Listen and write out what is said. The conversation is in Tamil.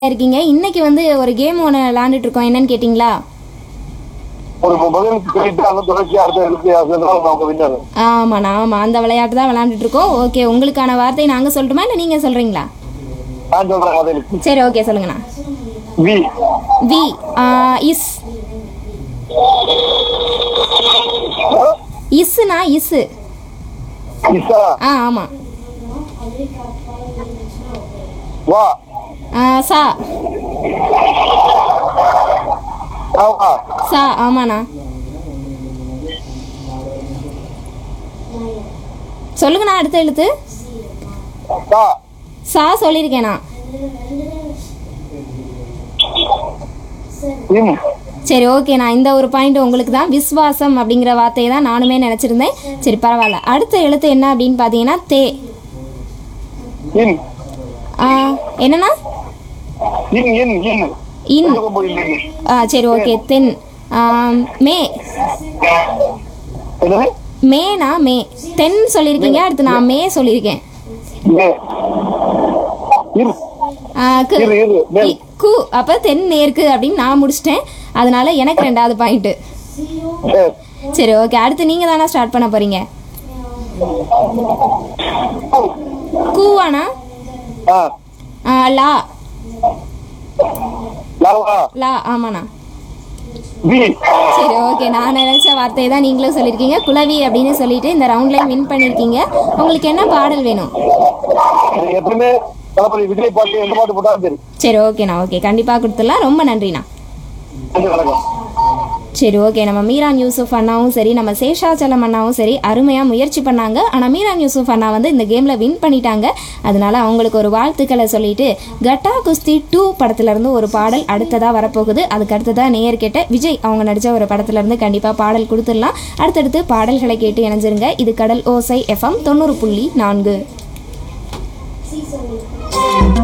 இருக்கீங்க இன்னைக்கு வந்து ஒரு கேம் ஒன்று விளாண்டுட்டு இருக்கோம் என்னன்னு கேட்டிங்களா ஒரு பதிலுக்கு கேட்டு அந்த தொடர்ச்சியா அடுத்த எழுத்து அதனால நம்ம வின்னர் ஆமாண்ணா ஆமாம் அந்த விளையாட்டு தான் விளாண்டுட்டு இருக்கோம் ஓகே உங்களுக்கான வார்த்தை நாங்கள் சொல்லட்டுமா இல்லை நீங்கள் சொல்கிறீங்களா நான் சொல்றேன் பதிலுக்கு சரி ஓகே சொல்லுங்கண்ணா வி வி இஸ் இஸ்ஸுண்ணா இஸ்ஸு இசா ஆ ஆமாம் வா சா ஆமா சா ஆமாண்ணா சொல்லுங்கண்ணா அடுத்த எழுத்து சா சா சொல்லியிருக்கேண்ணா இம் சரி ஓகேண்ணா இந்த ஒரு பாயிண்ட் உங்களுக்கு தான் விஸ்வாசம் அப்படிங்கிற வார்த்தையை தான் நானுமே நினச்சிருந்தேன் சரி பரவாயில்ல அடுத்த எழுத்து என்ன அப்படின்னு பார்த்தீங்கன்னா தே இன் ஆ, என்னண்ணா இன் இன் இன் இன் எதுக்கும் போயில்லைங்க. ஆ சரி ஓகே தென் ஆம், மே என்னது மேனா மே தென் சொல்லியிருக்கீங்க அடுத்து நான் மே சொல்லியிருக்கேன் மே இரு ஆ, கு இரு இரு மேல் இ- கு அப்போ தென் நேருக்கு அப்படின்னு நான் முடிச்சிட்டேன் அதனால எனக்கு ரெண்டாவது பாயிண்ட்டு சரி. சரி ஓகே அடுத்து நீங்கள் தானே ஸ்டார்ட் பண்ண போகிறீங்க கூவானா ஆ ஆ, லா லாவா லா ஆமாண்ணா வி சரி ஓகே நான் நினைச்ச வார்த்தையை தான் நீங்களும் சொல்லியிருக்கீங்க குளவி அப்படின்னு சொல்லிட்டு இந்த ரவுண்ட்லையும் வின் பண்ணியிருக்கீங்க உங்களுக்கு என்ன பாடல் வேணும் எனக்கு எப்பவுமே தளபதி விஜய் பாட்டு எந்த பாட்டு போட்டாலும் சரி சரி ஓகேண்ணா ஓகே கண்டிப்பாக கொடுத்துடலாம் ரொம்ப நன்றிண்ணா நன்றி வணக்கம் சரி ஓகே நம்ம மீரான் யூசுஃப் அண்ணாவும் சரி நம்ம சேஷாச்சலம் அண்ணாவும் சரி அருமையாக முயற்சி பண்ணாங்க ஆனால் மீரான் யூசுஃப் அண்ணா வந்து இந்த கேமில் வின் பண்ணிட்டாங்க அதனால அவங்களுக்கு ஒரு வாழ்த்துக்களை சொல்லிட்டு கட்டா குஸ்தி டூ படத்துலேருந்து ஒரு பாடல் அடுத்ததாக வரப்போகுது அதுக்கு அடுத்ததாக நேயர் கேட்ட விஜய் அவங்க நடித்த ஒரு படத்துலேருந்து கண்டிப்பாக பாடல் கொடுத்துடலாம் அடுத்தடுத்து பாடல்களை கேட்டு இணைஞ்சிருங்க இது கடல் ஓசை எஃப்எம் தொண்ணூறு புள்ளி நான்கு